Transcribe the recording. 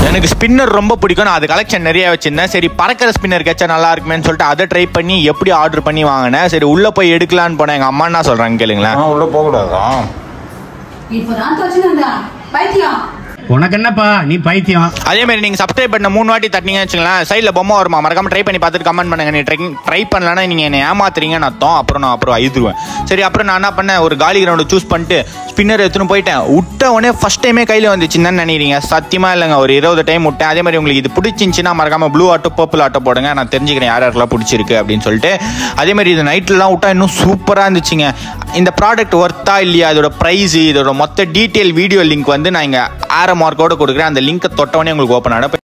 எனக்கு ஸ்பின்னர் ரொம்ப பிடிக்கும் நான் அது கலெக்ஷன் நிறைய வச்சிருந்தேன் சரி பறக்கிற ஸ்பின்னர் கேச்சா நல்லா இருக்குமேன்னு சொல்லிட்டு அதை ட்ரை பண்ணி எப்படி ஆர்டர் பண்ணி வாங்கினேன் சரி உள்ள போய் எடுக்கலான்னு போனேன் எங்க அம்மா என்ன சொல்றாங்க கேளுங்களேன் ஆ உள்ள போகக்கூடாதா இப்பதான் தோச்சுனா பைத்தியம் உனக்கு என்னப்பா நீ பைத்தியம் அதே மாதிரி நீங்க சப்ஸ்கிரைப் பண்ண மூணு வாட்டி தட்டினீங்கன்னு வச்சுங்களேன் சைடில் பொம்மை வருமா மறக்காம ட்ரை பண்ணி பார்த்துட்டு கமெண்ட் பண்ணுங்க நீ ட்ரை ட்ரை பண்ணலன்னா நீங்க என்ன ஏமாத்துறீங்கன்னு அர்த்தம் அப்புறம் நான் அப்புறம் ஐதுருவேன் சரி அப்புறம் நான் என்ன பண்ணேன் ஒரு காலி கிரவுண்ட் சூஸ் பண்ணிட்டு ஸ்பின்னர் எடுத்துன்னு போயிட்டேன் விட்ட உடனே ஃபர்ஸ்ட் டைமே கையில் வந்துச்சுன்னு நினைக்கிறீங்க சத்தியமா இல்லைங்க ஒரு இருபது டைம் விட்டேன் அதே மாதிரி உங்களுக்கு இது பிடிச்சிருந்துச்சுன்னா மறக்காம ப்ளூ ஆட்டோ பர்பிள் ஆட்டோ போடுங்க நான் தெரிஞ்சுக்கிறேன் யார் யாருக்கெல்லாம் பிடிச்சிருக்கு அப்படின்னு சொல்லிட்டு அதே மாதிரி இது நைட்லலாம் விட்டா இன்னும் சூப்பராக இருந்துச்சுங்க இந்த ப்ராடக்ட் ஒர்த்தா இல்லையா அதோட ப்ரைஸ் இதோட மொத்த டீட்டெயில் வீடியோ லிங்க் வந்து நான் இங்கே ஆர மார்க்கோட கொடுக்குறேன் அந்த லிங்கை தொட்டவொடனே உங்களுக்கு ஓப்பன் ஆன